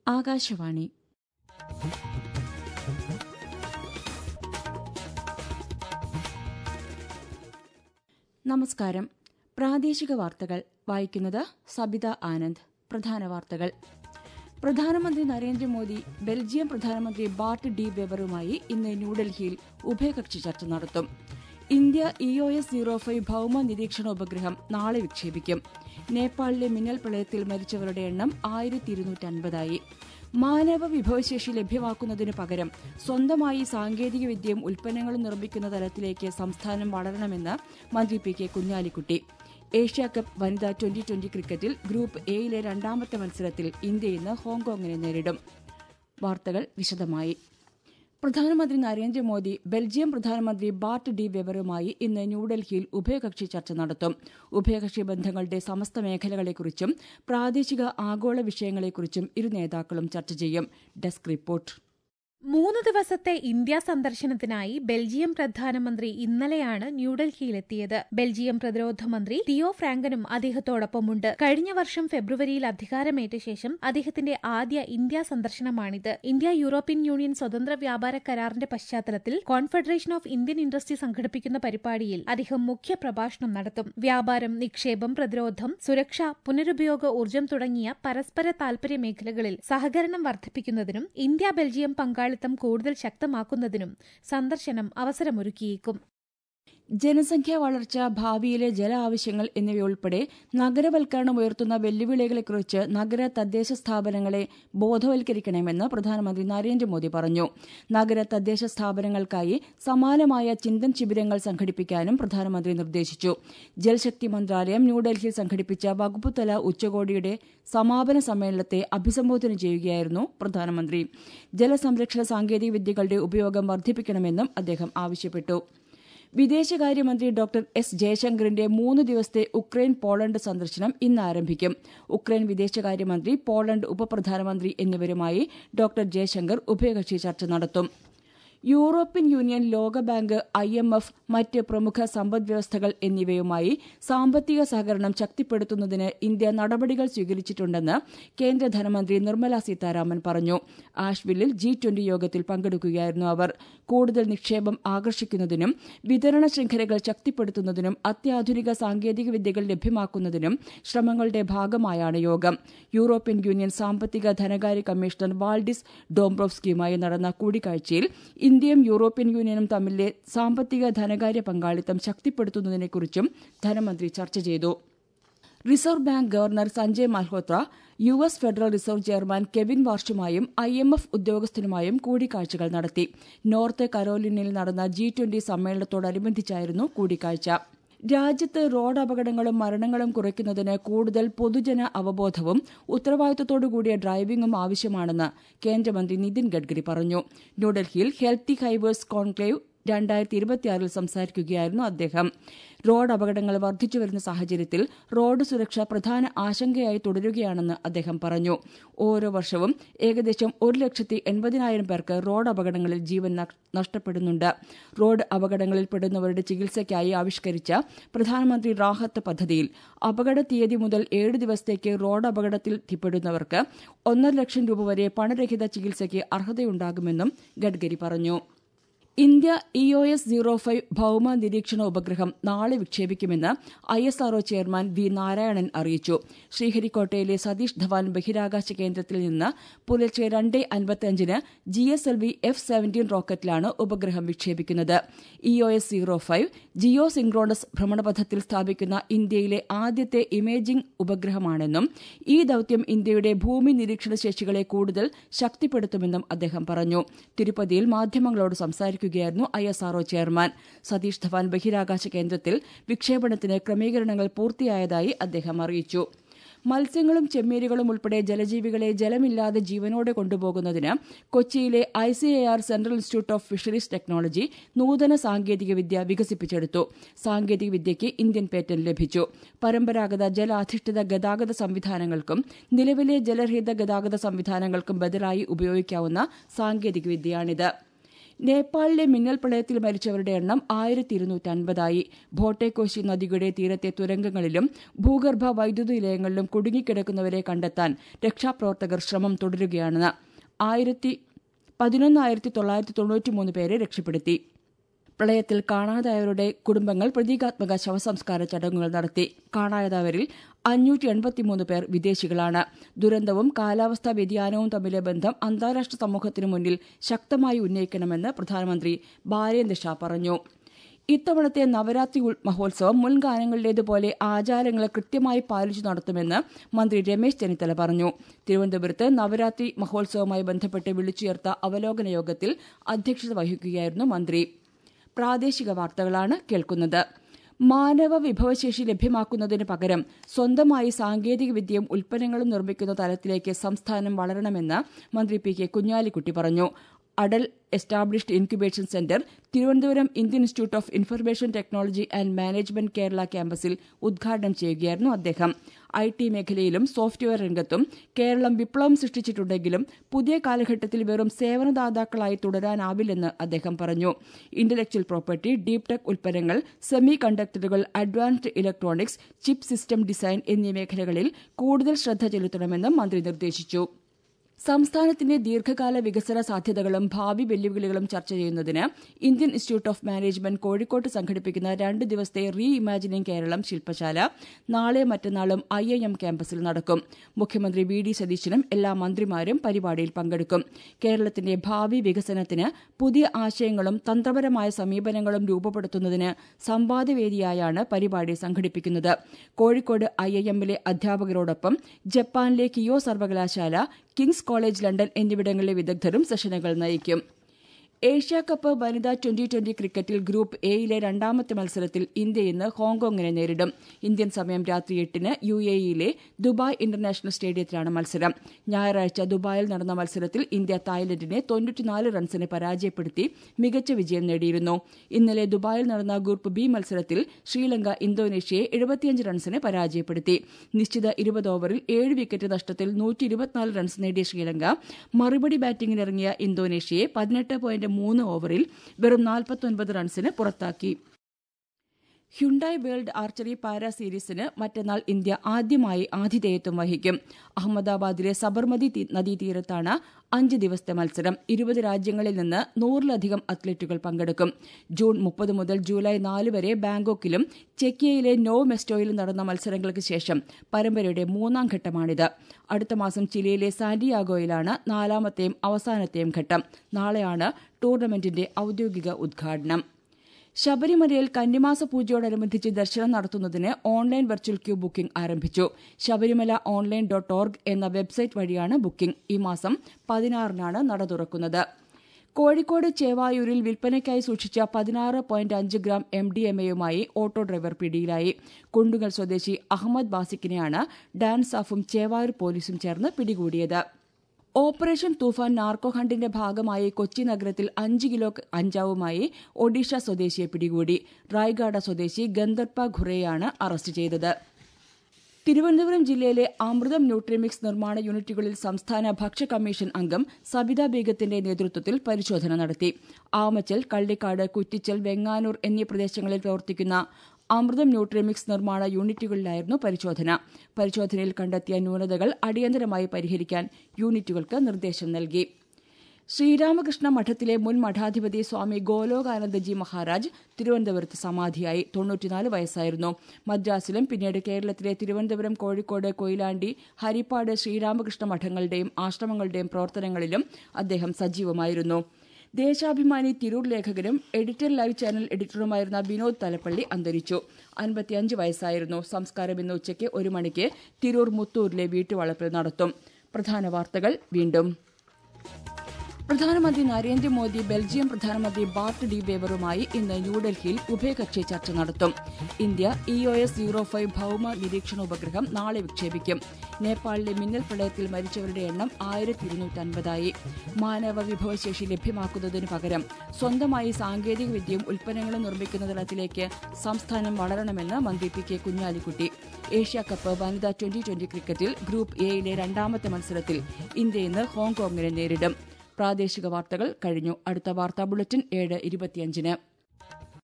ആകാശവാണി നമസ്കാരം പ്രാദേശിക വാർത്തകൾ വായിക്കുന്നത് സബിത ആനന്ദ് പ്രധാന വാർത്തകൾ പ്രധാനമന്ത്രി നരേന്ദ്രമോദി ബെൽജിയം പ്രധാനമന്ത്രി ബാർട്ട് ഡി വെബറുമായി ഇന്ന് ന്യൂഡൽഹിയിൽ ഉഭയകക്ഷി ചർച്ച നടത്തും India E O S zero five ഭൌമ നിരീക്ഷണ ഉപഗ്രഹം നാളെ വിക്ഷേപിക്കും നേപ്പാളിലെ മിന്നൽ പ്രളയത്തിൽ മരിച്ചവരുടെ എണ്ണം ആയിരത്തി ഇരുന്നൂറ്റൻപതായി മാനവ വിഭവശേഷി ലഭ്യമാക്കുന്നതിനു പകരം സ്വന്തമായി സാങ്കേതികവിദ്യയും ഉൽപ്പന്നങ്ങളും നിർമ്മിക്കുന്ന തലത്തിലേക്ക് സംസ്ഥാനം വളരണമെന്ന് മന്ത്രി പി കെ കുഞ്ഞാലിക്കുട്ടി ഏഷ്യാകപ്പ് വനിതാ ട്വന്റി ട്വന്റി ക്രിക്കറ്റിൽ ഗ്രൂപ്പ് എയിലെ രണ്ടാമത്തെ മത്സരത്തിൽ ഇന്ത്യ ഇന്ന് ഹോങ്കോങ്ങിനെ നേരിടും വാർത്തകൾ വിശദമായി പ്രധാനമന്ത്രി നരേന്ദ്രമോദി ബെൽജിയം പ്രധാനമന്ത്രി ബാർട്ട് ഡി വെബറുമായി ഇന്ന് ന്യൂഡൽഹിയിൽ ഉഭയകക്ഷി ചർച്ച നടത്തും ഉഭയകക്ഷി ബന്ധങ്ങളുടെ സമസ്ത മേഖലകളെക്കുറിച്ചും പ്രാദേശിക ആഗോള വിഷയങ്ങളെക്കുറിച്ചും ഇരു നേതാക്കളും ചർച്ച ചെയ്യും ഡെസ്ക് റിപ്പോർട്ട് മൂന്ന് ദിവസത്തെ ഇന്ത്യ സന്ദർശനത്തിനായി ബെൽജിയം പ്രധാനമന്ത്രി ഇന്നലെയാണ് ന്യൂഡൽഹിയിലെത്തിയത് ബെൽജിയം പ്രതിരോധ മന്ത്രി തിയോ ഫ്രാങ്കനും അദ്ദേഹത്തോടൊപ്പമുണ്ട് കഴിഞ്ഞ വർഷം ഫെബ്രുവരിയിൽ അധികാരമേറ്റ ശേഷം അദ്ദേഹത്തിന്റെ ആദ്യ ഇന്ത്യ സന്ദർശനമാണിത് ഇന്ത്യ യൂറോപ്യൻ യൂണിയൻ സ്വതന്ത്ര വ്യാപാര കരാറിന്റെ പശ്ചാത്തലത്തിൽ കോൺഫെഡറേഷൻ ഓഫ് ഇന്ത്യൻ ഇൻഡസ്ട്രി സംഘടിപ്പിക്കുന്ന പരിപാടിയിൽ അദ്ദേഹം മുഖ്യ പ്രഭാഷണം നടത്തും വ്യാപാരം നിക്ഷേപം പ്രതിരോധം സുരക്ഷ പുനരുപയോഗ ഊർജ്ജം തുടങ്ങിയ പരസ്പര താൽപര്യ മേഖലകളിൽ സഹകരണം വർദ്ധിപ്പിക്കുന്നതിനും ഇന്ത്യ ബെൽജിയം പങ്കാളി പങ്കാളിത്തം കൂടുതൽ ശക്തമാക്കുന്നതിനും സന്ദർശനം അവസരമൊരുക്കിയേക്കും ജനസംഖ്യാ വളർച്ച ഭാവിയിലെ ജല ആവശ്യങ്ങൾ എന്നിവയുൾപ്പെടെ നഗരവൽക്കരണം ഉയർത്തുന്ന വെല്ലുവിളികളെക്കുറിച്ച് നഗര തദ്ദേശ സ്ഥാപനങ്ങളെ ബോധവൽക്കരിക്കണമെന്ന് പ്രധാനമന്ത്രി നരേന്ദ്രമോദി പറഞ്ഞു നഗര തദ്ദേശ സ്ഥാപനങ്ങൾക്കായി സമാനമായ ചിന്തൻ ശിബിരങ്ങൾ സംഘടിപ്പിക്കാനും പ്രധാനമന്ത്രി നിർദ്ദേശിച്ചു ജൽശക്തി മന്ത്രാലയം ന്യൂഡൽഹിയിൽ സംഘടിപ്പിച്ച വകുപ്പുതല ഉച്ചകോടിയുടെ സമാപന സമ്മേളനത്തെ അഭിസംബോധന ചെയ്യുകയായിരുന്നു പ്രധാനമന്ത്രി ജലസംരക്ഷണ സാങ്കേതിക വിദ്യകളുടെ ഉപയോഗം വർദ്ധിപ്പിക്കണമെന്നും അദ്ദേഹം ആവശ്യപ്പെട്ടു വിദേശകാര്യമന്ത്രി ഡോക്ടർ എസ് ജയശങ്കറിന്റെ മൂന്ന് ദിവസത്തെ ഉക്രൈൻ പോളണ്ട് സന്ദർശനം ഇന്ന് ആരംഭിക്കും ഉക്രൈൻ വിദേശകാര്യമന്ത്രി പോളണ്ട് ഉപപ്രധാനമന്ത്രി എന്നിവരുമായി ഡോക്ടർ ജയശങ്കർ ഉഭയകക്ഷി ചർച്ച നടത്തും യൂറോപ്യൻ യൂണിയൻ ലോകബാങ്ക് ഐ എം എഫ് മറ്റ് പ്രമുഖ സമ്പദ്വ്യവസ്ഥകൾ എന്നിവയുമായി സാമ്പത്തിക സഹകരണം ശക്തിപ്പെടുത്തുന്നതിന് ഇന്ത്യ നടപടികൾ സ്വീകരിച്ചിട്ടുണ്ടെന്ന് കേന്ദ്ര ധനമന്ത്രി നിർമ്മല സീതാരാമൻ പറഞ്ഞു ആഷ്വില്ലിൽ ജി ട്വന്റി യോഗത്തിൽ പങ്കെടുക്കുകയായിരുന്നു അവർ കൂടുതൽ നിക്ഷേപം ആകർഷിക്കുന്നതിനും വിതരണ ശൃംഖലകൾ ശക്തിപ്പെടുത്തുന്നതിനും അത്യാധുനിക സാങ്കേതിക വിദ്യകൾ ലഭ്യമാക്കുന്നതിനും ശ്രമങ്ങളുടെ ഭാഗമായാണ് യോഗം യൂറോപ്യൻ യൂണിയൻ സാമ്പത്തിക ധനകാര്യ കമ്മീഷണർ വാൾഡിസ് ഡോംബ്രോവ്സ്കിയുമായി നടന്ന കൂടിക്കാഴ്ചയിൽ ഇന്ത്യയും യൂറോപ്യൻ യൂണിയനും തമ്മിലെ സാമ്പത്തിക ധനകാര്യ പങ്കാളിത്തം ശക്തിപ്പെടുത്തുന്നതിനെക്കുറിച്ചും ധനമന്ത്രി ചർച്ച ചെയ്തു reserve bank governor Sanjay Malhotra U S federal reserve chairman Kevin വാർഷുമായും ഐ എം എഫ് ഉദ്യോഗസ്ഥനുമായും കൂടിക്കാഴ്ചകൾ നടത്തി നോർത്ത് കരോലിനയിൽ നടന്ന ജി ട്വന്റി സമ്മേളനത്തോടനുബന്ധിച്ചായിരുന്നു കൂടിക്കാഴ്ച രാജ്യത്ത് റോഡ് അപകടങ്ങളും മരണങ്ങളും കുറയ്ക്കുന്നതിന് കൂടുതൽ പൊതുജന അവബോധവും ഉത്തരവാദിത്തത്തോടുകൂടിയ ഡ്രൈവിംഗും ആവശ്യമാണെന്ന് കേന്ദ്രമന്ത്രി നിതിൻ ഗഡ്കരി പറഞ്ഞു ന്യൂഡൽഹിയിൽ ഹെൽത്തി ഹൈവേഴ്സ് കോൺക്ലേവ് രണ്ടായിരത്തി ഇരുപത്തിയാറിൽ സംസാരിക്കുകയായിരുന്നു അദ്ദേഹം റോഡ് അപകടങ്ങൾ വർദ്ധിച്ചുവരുന്ന സാഹചര്യത്തിൽ റോഡ് സുരക്ഷ പ്രധാന ആശങ്കയായി തുടരുകയാണെന്ന് അദ്ദേഹം പറഞ്ഞു ഓരോ വർഷവും ഏകദേശം ഒരു ലക്ഷത്തി എൺപതിനായിരം പേർക്ക് റോഡ് അപകടങ്ങളിൽ ജീവൻ നഷ്ടപ്പെടുന്നുണ്ട് റോഡ് അപകടങ്ങളിൽപ്പെടുന്നവരുടെ ചികിത്സയ്ക്കായി ആവിഷ്കരിച്ച പ്രധാനമന്ത്രി റാഹത്ത് പദ്ധതിയിൽ അപകട തീയതി മുതൽ ഏഴ് ദിവസത്തേക്ക് റോഡ് അപകടത്തിൽ എത്തിപ്പെടുന്നവർക്ക് ഒന്നര ലക്ഷം രൂപ വരെ പണരഹിത ചികിത്സയ്ക്ക് അർഹതയുണ്ടാകുമെന്നും ഗഡ്കരി പറഞ്ഞു India E O S zero five ഭൌമ നിരീക്ഷണ ഉപഗ്രഹം നാളെ വിക്ഷേപിക്കുമെന്ന് I S R O chairman V Narayanan അറിയിച്ചു ശ്രീഹരിക്കോട്ടയിലെ സതീഷ് ധവാൻ ബഹിരാകാശ കേന്ദ്രത്തിൽ നിന്ന് പുലർച്ചെ രണ്ട് അൻപത്തിയഞ്ചിന് G S L V F seventeen റോക്കറ്റിലാണ് ഉപഗ്രഹം വിക്ഷേപിക്കുന്നത് E O S zero five geosynchronous ഭ്രമണപഥത്തിൽ സ്ഥാപിക്കുന്ന ഇന്ത്യയിലെ ആദ്യത്തെ ഇമേജിംഗ് ഉപഗ്രഹമാണെന്നും ഈ ദൌത്യം ഇന്ത്യയുടെ ഭൂമി നിരീക്ഷണ ശേഷികളെ കൂടുതൽ ശക്തിപ്പെടുത്തുമെന്നും അദ്ദേഹം പറഞ്ഞു തിരുപ്പതിയിൽ മാധ്യമങ്ങളോട് സംസാരിച്ചു സംസാരിക്കുകയായിരുന്നു I S R O chairman Satish Dhawan ബഹിരാകാശ കേന്ദ്രത്തിൽ വിക്ഷേപണത്തിന് ക്രമീകരണങ്ങൾ പൂർത്തിയായതായി അദ്ദേഹം അറിയിച്ചു മത്സ്യങ്ങളും ചെമ്മീനുകളും ഉൾപ്പെടെ ജലജീവികളെ ജലമില്ലാതെ ജീവനോടെ കൊണ്ടുപോകുന്നതിന് കൊച്ചിയിലെ I C A R central institute of fisheries technology നൂതന സാങ്കേതികവിദ്യ വികസിപ്പിച്ചെടുത്തു സാങ്കേതികവിദ്യയ്ക്ക് ഇന്ത്യൻ പേറ്റന്റ് ലഭിച്ചു പരമ്പരാഗത ജലാധിഷ്ഠിത ഗതാഗത സംവിധാനങ്ങൾക്കും നിലവിലെ ജലരഹിത ഗതാഗത സംവിധാനങ്ങൾക്കും ബദലായി ഉപയോഗിക്കാവുന്ന സാങ്കേതികവിദ്യയാണിത് നേപ്പാളിലെ മിന്നൽ പ്രളയത്തിൽ മരിച്ചവരുടെ എണ്ണം ആയിരത്തി ഇരുന്നൂറ്റി അൻപതായി ഭോട്ടേക്കോശി നദിയുടെ തീരത്തെ തുരങ്കങ്ങളിലും ഭൂഗർഭ വൈദ്യുത നിലയങ്ങളിലും കുടുങ്ങിക്കിടക്കുന്നവരെ കണ്ടെത്താൻ രക്ഷാപ്രവർത്തകർ ശ്രമം തുടരുകയാണ് ആയിരത്തി പതിനൊന്നായിരത്തി തൊള്ളായിരത്തി തൊണ്ണൂറ്റിമൂന്ന് പേരെ രക്ഷപ്പെടുത്തി പ്രളയത്തിൽ കാണാതായവരുടെ കുടുംബങ്ങൾ പ്രതീകാത്മക ശവസംസ്കാര ചടങ്ങുകൾ നടത്തി കാണാതായവരിൽ അഞ്ഞൂറ്റി എൺപത്തിമൂന്ന് പേർ വിദേശികളാണ് ദുരന്തവും കാലാവസ്ഥാ വ്യതിയാനവും തമ്മിലെ ബന്ധം അന്താരാഷ്ട്ര സമൂഹത്തിനു മുന്നിൽ ശക്തമായി ഉന്നയിക്കണമെന്ന് പ്രധാനമന്ത്രി ബാലേന്ദ്ര ഷാ പറഞ്ഞു ഇത്തവണത്തെ നവരാത്രി മഹോത്സവം മുൻകാലങ്ങളിലേതുപോലെ ആചാരങ്ങൾ കൃത്യമായി പാലിച്ചു നടത്തുമെന്ന് മന്ത്രി രമേശ് ചെന്നിത്തല പറഞ്ഞു തിരുവനന്തപുരത്ത് നവരാത്രി മഹോത്സവവുമായി ബന്ധപ്പെട്ട് വിളിച്ചുയർത്ത അവലോകന യോഗത്തിൽ അധ്യക്ഷത വഹിക്കുകയായിരുന്നു മന്ത്രി പ്രാദേശിക വാർത്തകളാണ് കേൾക്കുന്നത് മാനവ വിഭവശേഷി ലഭ്യമാക്കുന്നതിന് പകരം സ്വന്തമായി സാങ്കേതിക വിദ്യയും ഉൽപ്പന്നങ്ങളും നിർമ്മിക്കുന്ന തലത്തിലേക്ക് സംസ്ഥാനം വളരണമെന്ന് മന്ത്രി പി കെ കുഞ്ഞാലിക്കുട്ടി പറഞ്ഞു Atal established incubation centre Thiruvananthapuram Indian institute of information technology and management Kerala ക്യാമ്പസിൽ ഉദ്ഘാടനം ചെയ്യുകയായിരുന്നു അദ്ദേഹം ഐ ടി മേഖലയിലും സോഫ്റ്റ്വെയർ രംഗത്തും കേരളം വിപ്ലവം സൃഷ്ടിച്ചിട്ടുണ്ടെങ്കിലും പുതിയ കാലഘട്ടത്തിൽ വെറും സേവനദാതാക്കളായി തുടരാനാവില്ലെന്ന് അദ്ദേഹം പറഞ്ഞു ഇന്റലക്ച്വൽ പ്രോപ്പർട്ടി ഡീപ് ടെക് ഉൽപ്പന്നങ്ങൾ സെമി കണ്ടക്ടറുകൾ advanced electronics chip system design എന്നീ മേഖലകളിൽ കൂടുതൽ ശ്രദ്ധ ചെലുത്തണമെന്നും മന്ത്രി നിർദ്ദേശിച്ചു സംസ്ഥാനത്തിന്റെ ദീർഘകാല വികസന സാധ്യതകളും ഭാവി വെല്ലുവിളികളും ചർച്ച ചെയ്യുന്നതിന് ഇന്ത്യൻ ഇൻസ്റ്റിറ്റ്യൂട്ട് ഓഫ് മാനേജ്മെന്റ് കോഴിക്കോട്ട് സംഘടിപ്പിക്കുന്ന രണ്ട് ദിവസത്തെ റീ ഇമാജിനിംഗ് കേരളം ശില്പശാല നാളെ മറ്റന്നാളും ഐ ഐ എം ക്യാമ്പസിൽ നടക്കും മുഖ്യമന്ത്രി വി ഡി സതീശനും എല്ലാ മന്ത്രിമാരും പരിപാടിയിൽ പങ്കെടുക്കും കേരളത്തിന്റെ ഭാവി വികസനത്തിന് പുതിയ ആശയങ്ങളും തന്ത്രപരമായ സമീപനങ്ങളും രൂപപ്പെടുത്തുന്നതിന് സംവാദവേദിയായാണ് പരിപാടി സംഘടിപ്പിക്കുന്നത് കോഴിക്കോട് ഐ ഐ എമ്മിലെ അധ്യാപകരോടൊപ്പം ജപ്പാനിലെ കിയോ സർവകലാശാല കിങ്സ് കോളേജ് ലണ്ടൻ എന്നിവിടങ്ങളിലെ വിദഗ്ധരും സെഷനുകൾ നയിക്കും ഏഷ്യ കപ്പ് വനിതാ ട്വന്റി ട്വന്റി ക്രിക്കറ്റിൽ ഗ്രൂപ്പ് എയിലെ രണ്ടാമത്തെ മത്സരത്തിൽ ഇന്ത്യ ഇന്ന് ഹോങ്കോങ്ങിനെ നേരിടും ഇന്ത്യൻ സമയം രാത്രി എട്ടിന് യു എ ഇയിലെ ദുബായ് ഇന്റർനാഷണൽ സ്റ്റേഡിയത്തിലാണ് മത്സരം ഞായറാഴ്ച ദുബായിൽ നടന്ന മത്സരത്തിൽ ഇന്ത്യ തായ്ലൻഡിനെ തൊണ്ണൂറ്റിനാല് റൺസിന് പരാജയപ്പെടുത്തി മികച്ച വിജയം നേടിയിരുന്നു ഇന്നലെ ദുബായിൽ നടന്ന ഗ്രൂപ്പ് ബി മത്സരത്തിൽ ശ്രീലങ്ക ഇന്തോനേഷ്യയെ എഴുപത്തിയഞ്ച് റൺസിന് പരാജയപ്പെടുത്തി നിശ്ചിത ഇരുപത് ഓവറിൽ ഏഴ് വിക്കറ്റ് നഷ്ടത്തിൽ നൂറ്റി ഇരുപത്തിനാല് റൺസ് നേടിയ ശ്രീലങ്ക മറുപടി ബാറ്റിംഗിനിറങ്ങിയ ഇന്തോനേഷ്യയെ പതിനെട്ട് പോയിന്റ് മൂന്ന് ഓവറിൽ വെറും നാൽപ്പത്തൊൻപത് റൺസിന് പുറത്താക്കി ഹ്യുണ്ടായ് വേൾഡ് ആർച്ചറി പാരാ സീരീസിന് മറ്റന്നാൾ ഇന്ത്യ ആദ്യമായി ആതിഥേയത്വം വഹിക്കും അഹമ്മദാബാദിലെ സബർമതി നദീതീരത്താണ് അഞ്ച് ദിവസത്തെ മത്സരം ഇരുപത് രാജ്യങ്ങളിൽ നിന്ന് നൂറിലധികം അത്ലറ്റുകൾ പങ്കെടുക്കും ജൂൺ മുപ്പത് മുതൽ ജൂലൈ നാല് വരെ ബാങ്കോക്കിലും ചെക്കിയയിലെ നോ മെസ്റ്റോയിലും നടന്ന മത്സരങ്ങൾക്ക് ശേഷം പരമ്പരയുടെ മൂന്നാം ഘട്ടമാണിത് അടുത്ത മാസം ചിലിയിലെ സാന്റിയാഗോയിലാണ് നാലാമത്തെയും അവസാനത്തെയും ഘട്ടം നാളെയാണ് ടൂർണമെന്റിന്റെ ഔദ്യോഗിക ഉദ്ഘാടനം ശബരിമലയിൽ കന്നിമാസ പൂജയോടനുബന്ധിച്ച് ദർശനം നടത്തുന്നതിന് ഓൺലൈൻ വെർച്വൽ ക്യൂ ബുക്കിംഗ് ആരംഭിച്ചു ശബരിമല ഓൺലൈൻ ഡോട്ട് ഓർഗ് എന്ന വെബ്സൈറ്റ് വഴിയാണ് ബുക്കിംഗ് ഈ മാസം പതിനാറിനാണ് നട തുറക്കുന്നത് കോഴിക്കോട് ചേവായൂരിൽ വിൽപ്പനയ്ക്കായി സൂക്ഷിച്ച പതിനാറ് പോയിന്റ് അഞ്ച് ഗ്രാം എം ഡി എം എയുമായി ഓട്ടോ ഡ്രൈവർ പിടിയിലായി കുണ്ടുങ്ങൽ സ്വദേശി അഹമ്മദ് ബാസിക്കിനെയാണ് ഡാൻസാഫും ചേവായൂർ പോലീസും ചേർന്ന് പിടികൂടിയത് ഓപ്പറേഷൻ തൂഫാൻ നാർക്കോ ഹണ്ടിന്റെ ഭാഗമായി കൊച്ചി നഗരത്തിൽ അഞ്ച് കിലോ കഞ്ചാവുമായി ഒഡീഷ സ്വദേശിയെ പിടികൂടി റായ്ഗാഡ സ്വദേശി ഗന്ധർപ്പ ഖുറെയാണ് അറസ്റ്റ് ചെയ്തത് തിരുവനന്തപുരം ജില്ലയിലെ അമൃതം ന്യൂട്രിമിക്സ് നിർമ്മാണ യൂണിറ്റുകളിൽ സംസ്ഥാന ഭക്ഷ്യ കമ്മീഷൻ അംഗം സബിത ബേഗത്തിന്റെ നേതൃത്വത്തിൽ പരിശോധന നടത്തി ആമച്ചൽ കള്ളിക്കാട് കുറ്റിച്ചൽ വെങ്ങാനൂർ എന്നീ പ്രദേശങ്ങളിൽ പ്രവർത്തിക്കുന്ന അമൃതം ന്യൂട്രിമിക്സ് നിർമ്മാണ യൂണിറ്റുകളിലായിരുന്നു പരിശോധന പരിശോധനയിൽ കണ്ടെത്തിയ ന്യൂനതകൾ അടിയന്തരമായി പരിഹരിക്കാൻ യൂണിറ്റുകൾക്ക് നിർദ്ദേശം നൽകി ശ്രീരാമകൃഷ്ണ മഠത്തിലെ മുൻ മഠാധിപതി സ്വാമി ഗോലോകാനന്ദജി മഹാരാജ് തിരുവനന്തപുരത്ത് സമാധിയായി തൊണ്ണൂറ്റിനാല് വയസ്സായിരുന്നു മദ്രാസിലും പിന്നീട് കേരളത്തിലെ തിരുവനന്തപുരം കോഴിക്കോട് കൊയിലാണ്ടി ഹരിപ്പാട് ശ്രീരാമകൃഷ്ണ മഠങ്ങളുടെയും ആശ്രമങ്ങളുടെയും പ്രവർത്തനങ്ങളിലും അദ്ദേഹം സജീവമായിരുന്നു ദേശാഭിമാനി തിരൂർ ലേഖകനും എഡിറ്റർ ലൈവ് ചാനൽ എഡിറ്ററുമായിരുന്ന വിനോദ് തലപ്പള്ളി അന്തരിച്ചു അൻപത്തിയഞ്ച് വയസ്സായിരുന്നു സംസ്കാരം ഇന്ന് ഉച്ചയ്ക്ക് ഒരു മണിക്ക് തിരൂർ മുത്തൂരിലെ വീട്ടുവളപ്പിൽ നടത്തും പ്രധാന വാർത്തകൾ വീണ്ടും പ്രധാനമന്ത്രി നരേന്ദ്രമോദി ബെൽജിയം പ്രധാനമന്ത്രി ബാർട്ട് ഡി വേവറുമായി ഇന്ന് ന്യൂഡൽഹിയിൽ ഉഭയകക്ഷി ചർച്ച നടത്തും India E O S zero five ഭൌമ നിരീക്ഷണ ഉപഗ്രഹം നാളെ വിക്ഷേപിക്കും നേപ്പാളിലെ മിന്നൽ പ്രളയത്തിൽ മരിച്ചവരുടെ എണ്ണം ആയിരത്തി ഇരുന്നൂറ്റൻപതായി മാനവ വിഭവശേഷി ലഭ്യമാക്കുന്നതിന് പകരം സ്വന്തമായി സാങ്കേതിക വിദ്യയും ഉൽപ്പന്നങ്ങളും നിർമ്മിക്കുന്ന തലത്തിലേക്ക് സംസ്ഥാനം വളരണമെന്ന് മന്ത്രി P K Kunhalikutty Asia cup വനിതാ ട്വന്റി ട്വന്റി ക്രിക്കറ്റിൽ ഗ്രൂപ്പ് എയിലെ രണ്ടാമത്തെ മത്സരത്തിൽ ഇന്ത്യ ഇന്ന് ഹോങ്കോങ്ങിനെ നേരിടും പ്രാദേശിക വാർത്തകൾ കഴിഞ്ഞു അടുത്ത വാർത്താ ബുള്ളറ്റിൻ ഏഴ് ഇരുപത്തിയഞ്ചിന്